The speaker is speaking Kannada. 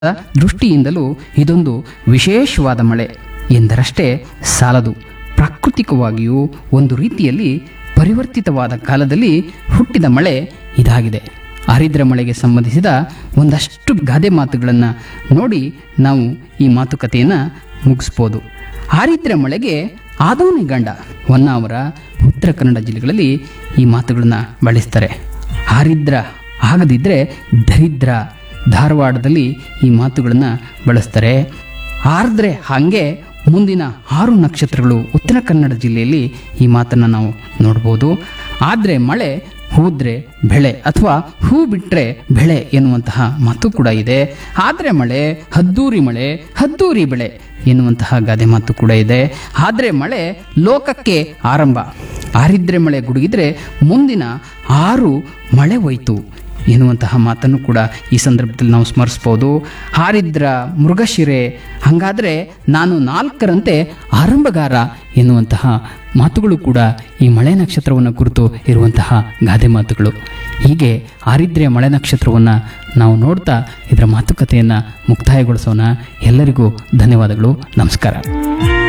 ದೃಷ್ಟಿಯಿಂದಲೂ ಇದೊಂದು ವಿಶೇಷವಾದ ಮಳೆ ಎಂದರಷ್ಟೇ ಸಾಲದು ಪ್ರಾಕೃತಿಕವಾಗಿಯೂ ಒಂದು ರೀತಿಯಲ್ಲಿ ಪರಿವರ್ತಿತವಾದ ಕಾಲದಲ್ಲಿ ಹುಟ್ಟಿದ ಮಳೆ ಇದಾಗಿದೆ ಆರಿದ್ರ ಮಳೆಗೆ ಸಂಬಂಧಿಸಿದ ಒಂದಷ್ಟು ಗಾದೆ ಮಾತುಗಳನ್ನು ನೋಡಿ ನಾವು ಈ ಮಾತುಕತೆಯನ್ನು ಮುಗಿಸ್ಬೋದು ಆರಿದ್ರ ಮಳೆಗೆ ಆದವನೇ ಗಂಡ ಹೊನ್ನಾವರ ಉತ್ತರ ಕನ್ನಡ ಜಿಲ್ಲೆಗಳಲ್ಲಿ ಈ ಮಾತುಗಳನ್ನು ಬಳಸ್ತಾರೆ ಆರಿದ್ರ ಆಗದಿದ್ದರೆ ದರಿದ್ರ ಧಾರವಾಡದಲ್ಲಿ ಈ ಮಾತುಗಳನ್ನು ಬಳಸ್ತಾರೆ ಆರ್ದ್ರೆ ಹಾಗೆ ಮುಂದಿನ ಆರು ನಕ್ಷತ್ರಗಳು ಉತ್ತರ ಕನ್ನಡ ಜಿಲ್ಲೆಯಲ್ಲಿ ಈ ಮಾತನ್ನು ನಾವು ನೋಡ್ಬೋದು ಆದರೆ ಮಳೆ ಹೂದ್ರೆ ಬೆಳೆ ಅಥವಾ ಹೂ ಬಿಟ್ಟರೆ ಬೆಳೆ ಎನ್ನುವಂತಹ ಮಾತು ಕೂಡ ಇದೆ ಆದರೆ ಮಳೆ ಹದ್ದೂರಿ ಮಳೆ ಹದ್ದೂರಿ ಬೆಳೆ ಎನ್ನುವಂತಹ ಗಾದೆ ಮಾತು ಕೂಡ ಇದೆ ಆದರೆ ಮಳೆ ಲೋಕಕ್ಕೆ ಆರಂಭ ಆರಿದ್ರೆ ಮಳೆ ಗುಡುಗಿದ್ರೆ ಮುಂದಿನ ಆರು ಮಳೆ ಹೋಯ್ತು ಎನ್ನುವಂತಹ ಮಾತನ್ನು ಕೂಡ ಈ ಸಂದರ್ಭದಲ್ಲಿ ನಾವು ಸ್ಮರಿಸ್ಬೋದು ಹಾರಿದ್ರ ಮೃಗಶಿರೆ ಹಾಗಾದರೆ ನಾನು ನಾಲ್ಕರಂತೆ ಆರಂಭಗಾರ ಎನ್ನುವಂತಹ ಮಾತುಗಳು ಕೂಡ ಈ ಮಳೆ ನಕ್ಷತ್ರವನ್ನು ಕುರಿತು ಇರುವಂತಹ ಗಾದೆ ಮಾತುಗಳು ಹೀಗೆ ಆರಿದ್ರೆ ಮಳೆ ನಕ್ಷತ್ರವನ್ನು ನಾವು ನೋಡ್ತಾ ಇದರ ಮಾತುಕತೆಯನ್ನು ಮುಕ್ತಾಯಗೊಳಿಸೋಣ ಎಲ್ಲರಿಗೂ ಧನ್ಯವಾದಗಳು ನಮಸ್ಕಾರ